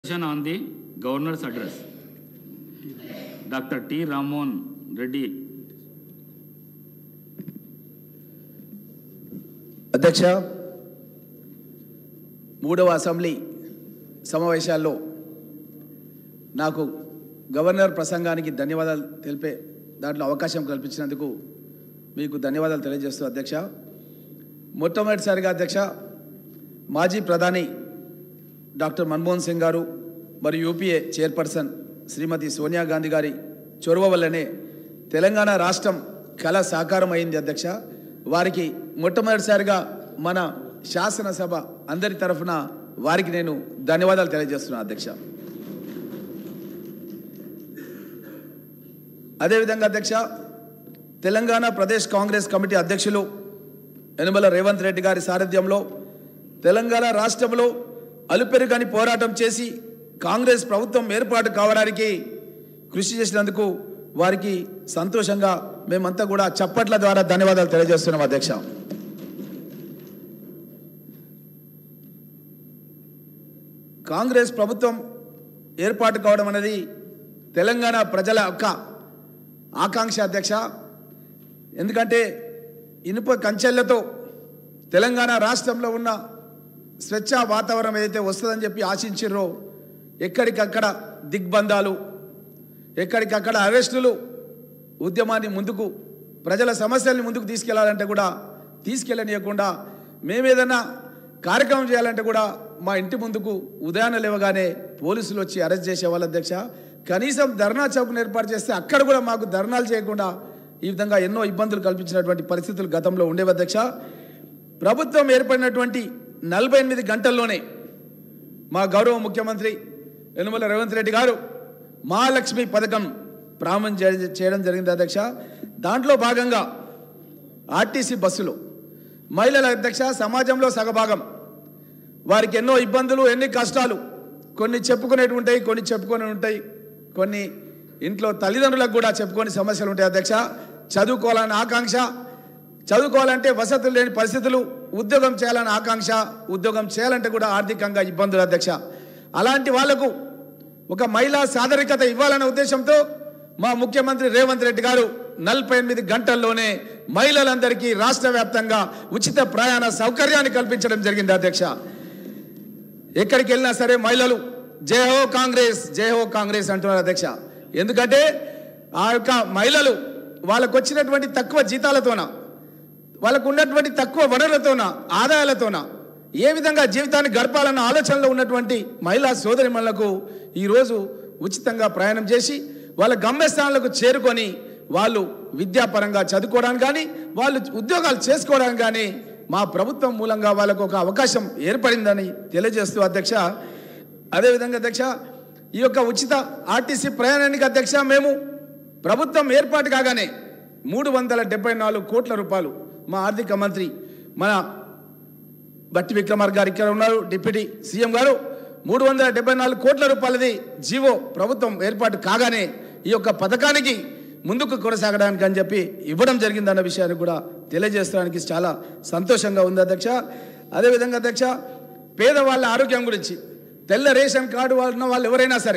Discussion on the governor's address. Dr. T. Ramon Reddy. అధ్యక్ష మూడవ assembly సమావేశాల్లో నాకు గవర్నర్ ప్రసంగానికి ధన్యవాదాలు తెలిపే దాంట్లో అవకాశం కల్పించినందుకు మీకు ధన్యవాదాలు తెలియజేస్తూ అధ్యక్ష మొట్టమొదటిసారిగా అధ్యక్ష మాజీ ప్రధాని డాక్టర్ మన్మోహన్ సింగ్ గారు మరియు యూపీఏ చైర్పర్సన్ శ్రీమతి సోనియా గాంధీ గారి చొరవ వల్లనే తెలంగాణ రాష్ట్రం కళ సాకారం అయింది అధ్యక్ష వారికి మొట్టమొదటిసారిగా మన శాసనసభ అందరి తరఫున వారికి నేను ధన్యవాదాలు తెలియజేస్తున్నాను అధ్యక్ష అదేవిధంగా అధ్యక్ష తెలంగాణ ప్రదేశ్ కాంగ్రెస్ కమిటీ అధ్యక్షులు యనమల రేవంత్ రెడ్డి గారి సారథ్యంలో తెలంగాణ రాష్ట్రంలో అలుపెరుగని పోరాటం చేసి కాంగ్రెస్ ప్రభుత్వం ఏర్పాటు కావడానికి కృషి చేసినందుకు వారికి సంతోషంగా మేమంతా కూడా చప్పట్ల ద్వారా ధన్యవాదాలు తెలియజేస్తున్నాం అధ్యక్ష కాంగ్రెస్ ప్రభుత్వం ఏర్పాటు కావడం అనేది తెలంగాణ ప్రజల యొక్క ఆకాంక్ష అధ్యక్ష ఎందుకంటే ఇనుప కంచెలతో తెలంగాణ రాష్ట్రంలో ఉన్న స్వచ్ఛ వాతావరణం ఏదైతే వస్తుందని చెప్పి ఆశించిర్రో ఎక్కడికక్కడ దిగ్బంధాలు ఎక్కడికక్కడ అరెస్టులు ఉద్యమాన్ని ముందుకు ప్రజల సమస్యల్ని ముందుకు తీసుకెళ్లాలంటే కూడా తీసుకెళ్ళనీయకుండా మేమేదన్నా కార్యక్రమం చేయాలంటే కూడా మా ఇంటి ముందుకు ఉదయాన్నే లేవగానే పోలీసులు వచ్చి అరెస్ట్ చేసేవాళ్ళు అధ్యక్ష కనీసం ధర్నా చౌక్ను ఏర్పాటు చేస్తే అక్కడ కూడా మాకు ధర్నాలు చేయకుండా ఈ విధంగా ఎన్నో ఇబ్బందులు కల్పించినటువంటి పరిస్థితులు గతంలో ఉండేవి అధ్యక్ష ప్రభుత్వం ఏర్పడినటువంటి నలభై ఎనిమిది గంటల్లోనే మా గౌరవ ముఖ్యమంత్రి యనమల రేవంత్ రెడ్డి గారు మహాలక్ష్మి పథకం ప్రారంభం చే- చేయడం జరిగింది అధ్యక్ష దాంట్లో భాగంగా ఆర్టీసీ బస్సులు మహిళల అధ్యక్ష సమాజంలో సగభాగం వారికి ఎన్నో ఇబ్బందులు ఎన్ని కష్టాలు కొన్ని చెప్పుకునేవి ఉంటాయి కొన్ని చెప్పుకొని ఉంటాయి కొన్ని ఇంట్లో తల్లిదండ్రులకు కూడా చెప్పుకొని సమస్యలు ఉంటాయి అధ్యక్ష చదువుకోవాలని ఆకాంక్ష చదువుకోవాలంటే వసతులు లేని పరిస్థితులు ఉద్యోగం చేయాలని ఆకాంక్ష ఉద్యోగం చేయాలంటే కూడా ఆర్థికంగా ఇబ్బందులు అధ్యక్ష అలాంటి వాళ్లకు ఒక మహిళా సాదరికత ఇవ్వాలనే ఉద్దేశంతో మా ముఖ్యమంత్రి రేవంత్ రెడ్డి గారు నలభై ఎనిమిది గంటల్లోనే మహిళలందరికీ రాష్ట్ర వ్యాప్తంగా ఉచిత ప్రయాణ సౌకర్యాన్ని కల్పించడం జరిగింది అధ్యక్ష ఎక్కడికి వెళ్ళినా సరే మహిళలు జై హో కాంగ్రెస్ జై హో కాంగ్రెస్ అంటున్నారు అధ్యక్ష ఎందుకంటే ఆ యొక్క మహిళలు వాళ్ళకు వచ్చినటువంటి తక్కువ జీతాలతోన వాళ్ళకు ఉన్నటువంటి తక్కువ వనరులతోన ఆదాయాలతోన ఏ విధంగా జీవితాన్ని గడపాలన్న ఆలోచనలో ఉన్నటువంటి మహిళా సోదరిమణులకు ఈరోజు ఉచితంగా ప్రయాణం చేసి వాళ్ళ గమ్యస్థానాలకు చేరుకొని వాళ్ళు విద్యాపరంగా చదువుకోవడానికి కానీ వాళ్ళు ఉద్యోగాలు చేసుకోవడానికి కానీ మా ప్రభుత్వం మూలంగా వాళ్ళకు ఒక అవకాశం ఏర్పడిందని తెలియజేస్తూ అధ్యక్ష అదేవిధంగా అధ్యక్ష ఈ యొక్క ఉచిత ఆర్టీసీ ప్రయాణానికి అధ్యక్ష మేము ప్రభుత్వం ఏర్పాటు కాగానే మూడు వందల డెబ్బై నాలుగు కోట్ల రూపాయలు మా ఆర్థిక మంత్రి మన బట్టి విక్రమార్ గారు ఇక్కడ ఉన్నారు డిప్యూటీ సీఎం గారు మూడు వందల డెబ్బై నాలుగు కోట్ల రూపాయలది జీవో ప్రభుత్వం ఏర్పాటు కాగానే ఈ యొక్క పథకానికి ముందుకు కొనసాగడానికి అని చెప్పి ఇవ్వడం జరిగిందన్న విషయాన్ని కూడా తెలియజేయడానికి చాలా సంతోషంగా ఉంది అధ్యక్ష అదేవిధంగా అధ్యక్ష పేదవాళ్ళ ఆరోగ్యం గురించి తెల్ల రేషన్ కార్డు ఉన్న వాళ్ళు ఎవరైనా సరే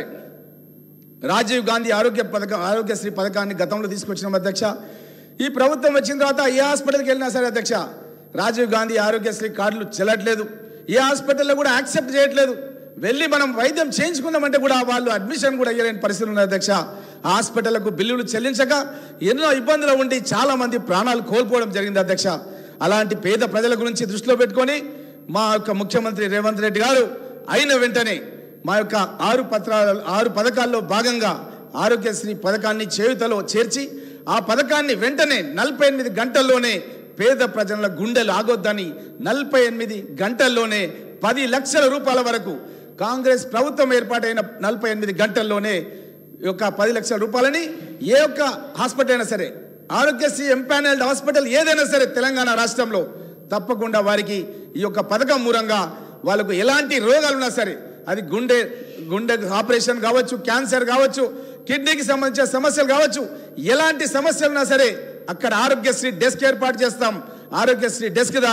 రాజీవ్ గాంధీ ఆరోగ్య పథకం ఆరోగ్యశ్రీ పథకాన్ని గతంలో తీసుకొచ్చిన అధ్యక్ష ఈ ప్రభుత్వం వచ్చిన తర్వాత ఏ హాస్పిటల్కి వెళ్ళినా సరే అధ్యక్ష రాజీవ్ గాంధీ ఆరోగ్యశ్రీ కార్డులు చెల్లట్లేదు ఏ హాస్పిటల్లో కూడా యాక్సెప్ట్ చేయట్లేదు వెళ్ళి మనం వైద్యం చేయించుకున్నామంటే కూడా వాళ్ళు అడ్మిషన్ కూడా అయ్యలేని పరిస్థితి ఉంది అధ్యక్ష హాస్పిటల్కు బిల్లులు చెల్లించక ఎన్నో ఇబ్బందులు ఉండి చాలా మంది ప్రాణాలు కోల్పోవడం జరిగింది అధ్యక్ష అలాంటి పేద ప్రజల గురించి దృష్టిలో పెట్టుకొని మా యొక్క ముఖ్యమంత్రి రేవంత్ రెడ్డి గారు అయిన వెంటనే మా యొక్క ఆరు పత్రాల ఆరు పథకాల్లో భాగంగా ఆరోగ్యశ్రీ పథకాన్ని చేయుతలో చేర్చి ఆ పథకాన్ని వెంటనే నలభై ఎనిమిది గంటల్లోనే పేద ప్రజల గుండెలు ఆగొద్దని నలభై ఎనిమిది గంటల్లోనే పది లక్షల రూపాయల వరకు కాంగ్రెస్ ప్రభుత్వం ఏర్పాటైన నలభై ఎనిమిది గంటల్లోనే ఈ యొక్క పది లక్షల రూపాయలని ఏ ఒక్క హాస్పిటల్ అయినా సరే ఆరోగ్యశ్రీ ఎంపానల్డ్ హాస్పిటల్ ఏదైనా సరే తెలంగాణ రాష్ట్రంలో తప్పకుండా వారికి ఈ యొక్క పథకం మూలంగా వాళ్ళకు ఎలాంటి రోగాలు ఉన్నా సరే అది గుండె గుండె ఆపరేషన్ కావచ్చు క్యాన్సర్ కావచ్చు కిడ్నీకి సంబంధించిన సమస్యలు కావచ్చు ఎలాంటి సమస్యలు ఉన్నా సరే అక్కడ ఆరోగ్యశ్రీ డెస్క్ ఏర్పాటు చేస్తాం ఆరోగ్యశ్రీ డెస్క్ ద్వారా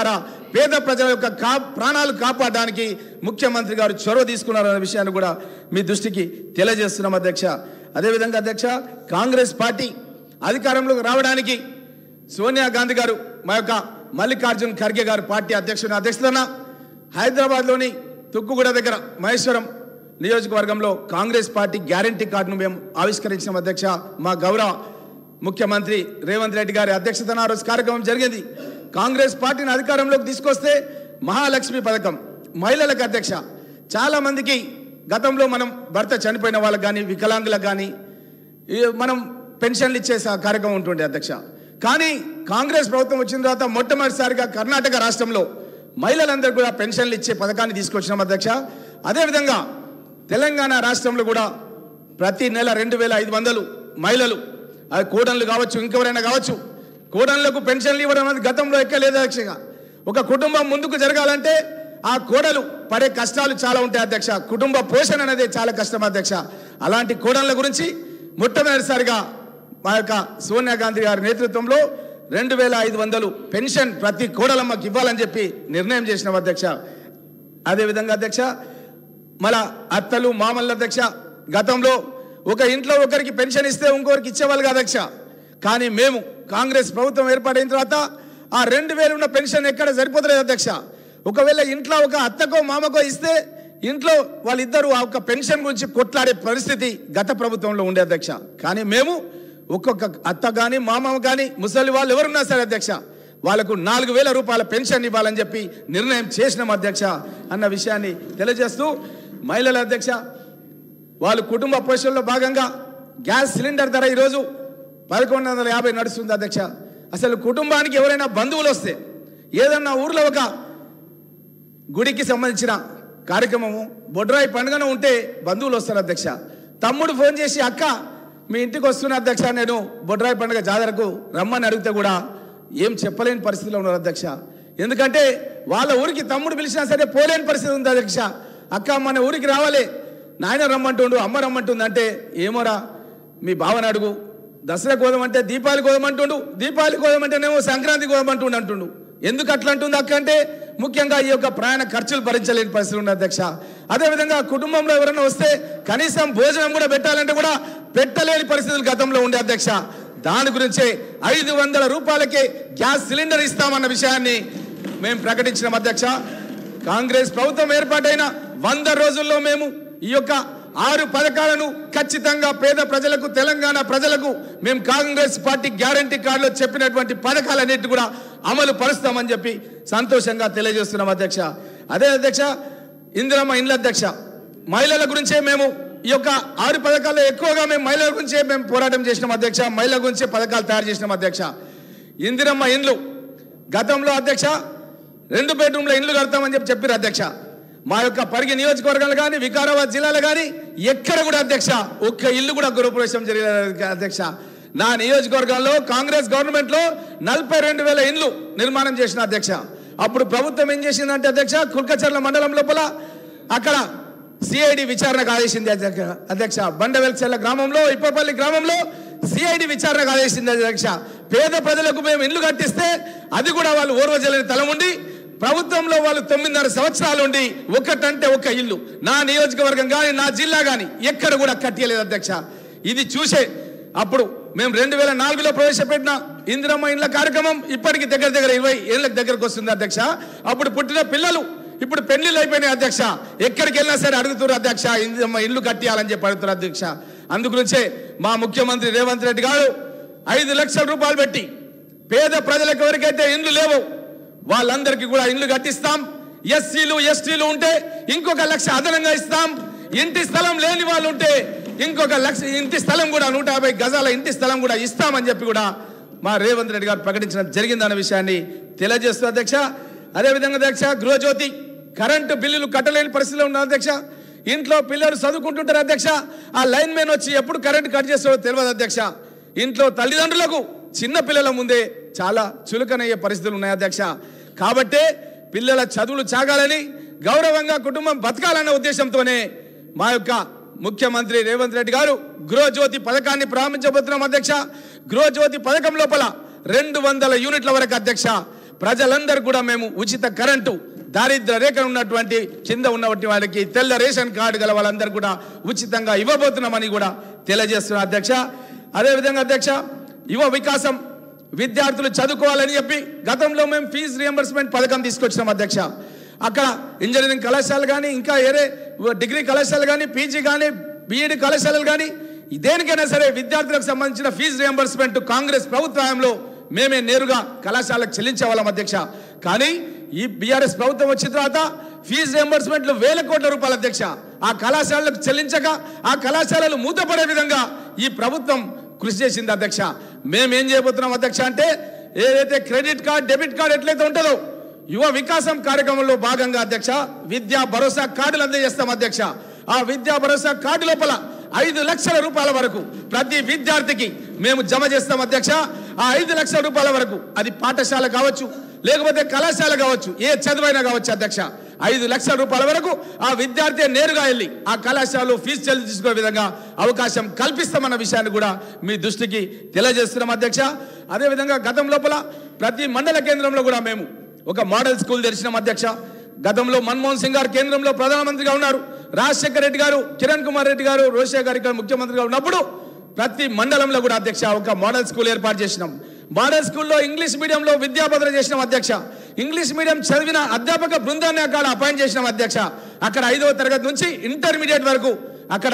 పేద ప్రజల యొక్క కా ప్రాణాలు కాపాడడానికి ముఖ్యమంత్రి గారు చొరవ తీసుకున్నారనే విషయాన్ని కూడా మీ దృష్టికి తెలియజేస్తున్నాం అధ్యక్ష అదేవిధంగా అధ్యక్ష కాంగ్రెస్ పార్టీ అధికారంలోకి రావడానికి సోనియా గాంధీ గారు మా యొక్క మల్లికార్జున్ ఖర్గే గారు పార్టీ అధ్యక్షుని అధ్యక్షతన హైదరాబాద్లోని తుక్కుగూడ దగ్గర మహేశ్వరం నియోజకవర్గంలో కాంగ్రెస్ పార్టీ గ్యారంటీ కార్డును మేము ఆవిష్కరించిన అధ్యక్ష మా గౌరవ ముఖ్యమంత్రి రేవంత్ రెడ్డి గారి అధ్యక్షతన ఆ రోజు కార్యక్రమం జరిగింది కాంగ్రెస్ పార్టీని అధికారంలోకి తీసుకొస్తే మహాలక్ష్మి పథకం మహిళలకు అధ్యక్ష చాలా మందికి గతంలో మనం భర్త చనిపోయిన వాళ్ళకి కానీ వికలాంగులకు కానీ ఈ మనం పెన్షన్లు ఇచ్చే స- కార్యక్రమం ఉంటుండే అధ్యక్ష కానీ కాంగ్రెస్ ప్రభుత్వం వచ్చిన తర్వాత మొట్టమొదటిసారిగా కర్ణాటక రాష్ట్రంలో మహిళలందరూ కూడా పెన్షన్లు ఇచ్చే పథకాన్ని తీసుకొచ్చినాం అధ్యక్ష అదేవిధంగా తెలంగాణ రాష్ట్రంలో కూడా ప్రతి నెల రెండు వేల ఐదు వందలు మహిళలు అది కోడన్లు కావచ్చు ఇంకెవరైనా కావచ్చు కోడన్లకు పెన్షన్లు ఇవ్వడం అనేది గతంలో ఎక్కలేదు అధ్యక్షగా ఒక కుటుంబం ముందుకు జరగాలంటే ఆ కోడలు పడే కష్టాలు చాలా ఉంటాయి అధ్యక్ష కుటుంబ పోషణ అనేది చాలా కష్టం అధ్యక్ష అలాంటి కోడన్ల గురించి మొట్టమొదటిసారిగా మా యొక్క సోనియా గాంధీ గారి నేతృత్వంలో రెండు వేల ఐదు వందలు పెన్షన్ ప్రతి కోడలమ్మకి ఇవ్వాలని చెప్పి నిర్ణయం చేసిన అధ్యక్ష అదేవిధంగా అధ్యక్ష మన అత్తలు మామల్ల అధ్యక్ష గతంలో ఒక ఇంట్లో ఒకరికి పెన్షన్ ఇస్తే ఇంకొకరికి ఇచ్చేవాళ్ళు కాదు అధ్యక్ష కానీ మేము కాంగ్రెస్ ప్రభుత్వం ఏర్పాటైన తర్వాత ఆ రెండు వేలు ఉన్న పెన్షన్ ఎక్కడ సరిపోతలేదు అధ్యక్ష ఒకవేళ ఇంట్లో ఒక అత్తకో మామకో ఇస్తే ఇంట్లో వాళ్ళిద్దరూ ఆ ఒక పెన్షన్ గురించి కొట్లాడే పరిస్థితి గత ప్రభుత్వంలో ఉండే అధ్యక్ష కానీ మేము ఒక్కొక్క అత్త కానీ మామ కానీ ముసలి వాళ్ళు ఎవరున్నా సరే అధ్యక్ష వాళ్ళకు నాలుగు వేల రూపాయల పెన్షన్ ఇవ్వాలని చెప్పి నిర్ణయం చేసినాం అధ్యక్ష అన్న విషయాన్ని తెలియజేస్తూ మహిళల అధ్యక్ష వాళ్ళు కుటుంబ పోషణలో భాగంగా గ్యాస్ సిలిండర్ ధర ఈరోజు పదకొండు వందల యాభై నడుస్తుంది అధ్యక్ష అసలు కుటుంబానికి ఎవరైనా బంధువులు వస్తే ఏదన్నా ఊర్లో ఒక గుడికి సంబంధించిన కార్యక్రమము బొడ్రాయి పండుగన ఉంటే బంధువులు వస్తారు అధ్యక్ష తమ్ముడు ఫోన్ చేసి అక్క మీ ఇంటికి వస్తున్న అధ్యక్ష నేను బొడ్రాయి పండుగ జాతరకు రమ్మని అడిగితే కూడా ఏం చెప్పలేని పరిస్థితిలో ఉన్నారు అధ్యక్ష ఎందుకంటే వాళ్ళ ఊరికి తమ్ముడు పిలిచినా సరే పోలేని పరిస్థితి ఉంది అధ్యక్ష అక్క మన ఊరికి రావాలి నాయన రమ్మంటుండు అమ్మ రమ్మంటుంది అంటే ఏమోరా మీ భావన అడుగు దసరా కోదమంటే దీపావళి కోదమంటుండు దీపావళి కోదమంటేనేమో సంక్రాంతి కోదమంటుండు అంటుండు ఎందుకు అట్లా అంటుంది అక్క అంటే ముఖ్యంగా ఈ యొక్క ప్రయాణ ఖర్చులు భరించలేని పరిస్థితి ఉంది అధ్యక్ష అదేవిధంగా కుటుంబంలో ఎవరైనా వస్తే కనీసం భోజనం కూడా పెట్టాలంటే కూడా పెట్టలేని పరిస్థితులు గతంలో ఉండే అధ్యక్ష దాని గురించే ఐదు వందల రూపాయలకే గ్యాస్ సిలిండర్ ఇస్తామన్న విషయాన్ని మేము ప్రకటించిన అధ్యక్ష కాంగ్రెస్ ప్రభుత్వం ఏర్పాటైన వంద రోజుల్లో మేము ఈ యొక్క ఆరు పథకాలను ఖచ్చితంగా పేద ప్రజలకు తెలంగాణ ప్రజలకు మేము కాంగ్రెస్ పార్టీ గ్యారంటీ కార్డులో చెప్పినటువంటి పథకాలన్నిటి కూడా అమలు పరుస్తామని చెప్పి సంతోషంగా తెలియజేస్తున్నాం అధ్యక్ష అదే అధ్యక్ష ఇందిరమ్మ ఇండ్ల అధ్యక్ష మహిళల గురించే మేము ఈ యొక్క ఆరు పథకాల్లో ఎక్కువగా మేము మహిళల గురించే మేము పోరాటం చేసినాం అధ్యక్ష మహిళల గురించే పథకాలు తయారు చేసినాం అధ్యక్ష ఇందిరమ్మ ఇండ్లు గతంలో అధ్యక్ష రెండు బెడ్రూమ్ల ఇండ్లు కడతామని చెప్పి చెప్పారు అధ్యక్ష మా యొక్క పరిగి నియోజకవర్గాలు కానీ వికారాబాద్ జిల్లాలో కానీ ఎక్కడ కూడా అధ్యక్ష ఒక్క ఇల్లు కూడా గృహప్రవేశం జరిగిన అధ్యక్ష నా నియోజకవర్గాల్లో కాంగ్రెస్ గవర్నమెంట్ లో నలభై రెండు వేల ఇండ్లు నిర్మాణం చేసిన అధ్యక్ష అప్పుడు ప్రభుత్వం ఏం చేసిందంటే అధ్యక్ష కుల్కచర్ల మండలం లోపల అక్కడ సిఐడి విచారణకు ఆదేశింది అధ్యక్ష అధ్యక్ష బండవెల్చెల్ల గ్రామంలో ఇప్పపల్లి గ్రామంలో సిఐడి విచారణకు ఆదేశింది అధ్యక్ష పేద ప్రజలకు మేము ఇల్లు కట్టిస్తే అది కూడా వాళ్ళు ఓర్వజలని తల ఉండి ప్రభుత్వంలో వాళ్ళు తొమ్మిదిన్నర సంవత్సరాలు ఉండి ఒక్కటంటే ఒక్క ఇల్లు నా నియోజకవర్గం కానీ నా జిల్లా కానీ ఎక్కడ కూడా కట్టలేదు అధ్యక్ష ఇది చూసే అప్పుడు మేము రెండు వేల నాలుగులో ప్రవేశపెట్టిన ఇందిరమ్మ ఇండ్ల కార్యక్రమం ఇప్పటికి దగ్గర దగ్గర ఇరవై ఏళ్ళకి దగ్గరకు వస్తుంది అధ్యక్ష అప్పుడు పుట్టిన పిల్లలు ఇప్పుడు పెళ్లిళ్ళు అయిపోయినాయి అధ్యక్ష ఎక్కడికి వెళ్ళినా సరే అడుగుతున్నారు అధ్యక్ష ఇందిరమ్మ ఇల్లు కట్టియాలని చెప్పి అడుగుతారు అధ్యక్ష అందుగురించే మా ముఖ్యమంత్రి రేవంత్ రెడ్డి గారు ఐదు లక్షల రూపాయలు పెట్టి పేద ప్రజలకు ఎవరికైతే ఇండ్లు లేవు వాళ్ళందరికీ కూడా ఇండ్లు కట్టిస్తాం ఎస్సీలు ఎస్టీలు ఉంటే ఇంకొక లక్ష అదనంగా ఇస్తాం ఇంటి స్థలం లేని వాళ్ళు ఉంటే ఇంకొక లక్ష ఇంటి స్థలం కూడా నూట యాభై గజాల ఇంటి స్థలం కూడా ఇస్తామని చెప్పి కూడా మా రేవంత్ రెడ్డి గారు ప్రకటించడం జరిగిందన్న విషయాన్ని తెలియజేస్తూ అధ్యక్ష అదేవిధంగా అధ్యక్ష గృహజ్యోతి కరెంటు బిల్లులు కట్టలేని పరిస్థితిలో ఉన్న అధ్యక్ష ఇంట్లో పిల్లలు చదువుకుంటుంటారు అధ్యక్ష ఆ లైన్ మ్యాన్ వచ్చి ఎప్పుడు కరెంట్ కట్ చేస్తారో తెలియదు అధ్యక్ష ఇంట్లో తల్లిదండ్రులకు చిన్న పిల్లల ముందే చాలా చులకనయ్యే పరిస్థితులు ఉన్నాయి అధ్యక్ష కాబట్టే పిల్లల చదువులు చాగాలని గౌరవంగా కుటుంబం బతకాలన్న ఉద్దేశంతోనే మా యొక్క ముఖ్యమంత్రి రేవంత్ రెడ్డి గారు గృహజ్యోతి పథకాన్ని ప్రారంభించబోతున్నాం అధ్యక్ష గృహజ్యోతి పథకం లోపల రెండు వందల యూనిట్ల వరకు అధ్యక్ష ప్రజలందరూ కూడా మేము ఉచిత కరెంటు దారిద్ర రేఖ ఉన్నటువంటి కింద ఉన్నటువంటి వాళ్ళకి తెల్ల రేషన్ కార్డు గల వాళ్ళందరూ కూడా ఉచితంగా ఇవ్వబోతున్నామని కూడా తెలియజేస్తున్నా అధ్యక్ష అదేవిధంగా అధ్యక్ష యువ వికాసం విద్యార్థులు చదువుకోవాలని చెప్పి గతంలో మేము ఫీజు రియంబర్స్మెంట్ పథకం తీసుకొచ్చినాం అధ్యక్ష అక్కడ ఇంజనీరింగ్ కళాశాలలు కానీ ఇంకా ఏరే డిగ్రీ కళాశాలలు కానీ పీజీ కానీ బీఈడి కళాశాలలు కానీ దేనికైనా సరే విద్యార్థులకు సంబంధించిన ఫీజు రియంబర్స్మెంట్ కాంగ్రెస్ ప్రభుత్వంలో మేమే నేరుగా కళాశాలకు చెల్లించే వాళ్ళం అధ్యక్ష కానీ ఈ బీఆర్ఎస్ ప్రభుత్వం వచ్చిన తర్వాత ఫీజు రియంబర్స్మెంట్లు వేల కోట్ల రూపాయల అధ్యక్ష ఆ కళాశాలలకు చెల్లించక ఆ కళాశాలలు మూతపడే విధంగా ఈ ప్రభుత్వం కృషి చేసింది అధ్యక్ష మేమేం చేయబోతున్నాం అధ్యక్ష అంటే ఏదైతే క్రెడిట్ కార్డ్ డెబిట్ కార్డ్ ఎట్లయితే ఉంటుందో యువ వికాసం కార్యక్రమంలో భాగంగా అధ్యక్ష విద్యా భరోసా కార్డులు అందజేస్తాం అధ్యక్ష ఆ విద్యా భరోసా కార్డు లోపల ఐదు లక్షల రూపాయల వరకు ప్రతి విద్యార్థికి మేము జమ చేస్తాం అధ్యక్ష ఆ ఐదు లక్షల రూపాయల వరకు అది పాఠశాల కావచ్చు లేకపోతే కళాశాల కావచ్చు ఏ చదువైనా కావచ్చు అధ్యక్ష ఐదు లక్షల రూపాయల వరకు ఆ విద్యార్థి నేరుగా వెళ్ళి ఆ కళాశాలలో ఫీజు చెల్లి తీసుకునే విధంగా అవకాశం కల్పిస్తామన్న విషయాన్ని కూడా మీ దృష్టికి తెలియజేస్తున్నాం అధ్యక్ష అదేవిధంగా గతం లోపల ప్రతి మండల కేంద్రంలో కూడా మేము ఒక మోడల్ స్కూల్ తెరిచినాం అధ్యక్ష గతంలో మన్మోహన్ సింగ్ గారు కేంద్రంలో ప్రధానమంత్రిగా ఉన్నారు రాజశేఖర రెడ్డి గారు కిరణ్ కుమార్ రెడ్డి గారు రోషే గారు ఇక్కడ ముఖ్యమంత్రిగా ఉన్నప్పుడు ప్రతి మండలంలో కూడా అధ్యక్ష ఒక మోడల్ స్కూల్ ఏర్పాటు చేసినాం మోడల్ స్కూల్లో ఇంగ్లీష్ మీడియంలో విద్యాభద్ర చేసినాం అధ్యక్ష ఇంగ్లీష్ మీడియం చదివిన అధ్యాపక బృందాన్ని అక్కడ అపాయింట్ చేసినాం అధ్యక్ష అక్కడ ఐదవ తరగతి నుంచి ఇంటర్మీడియట్ వరకు అక్కడ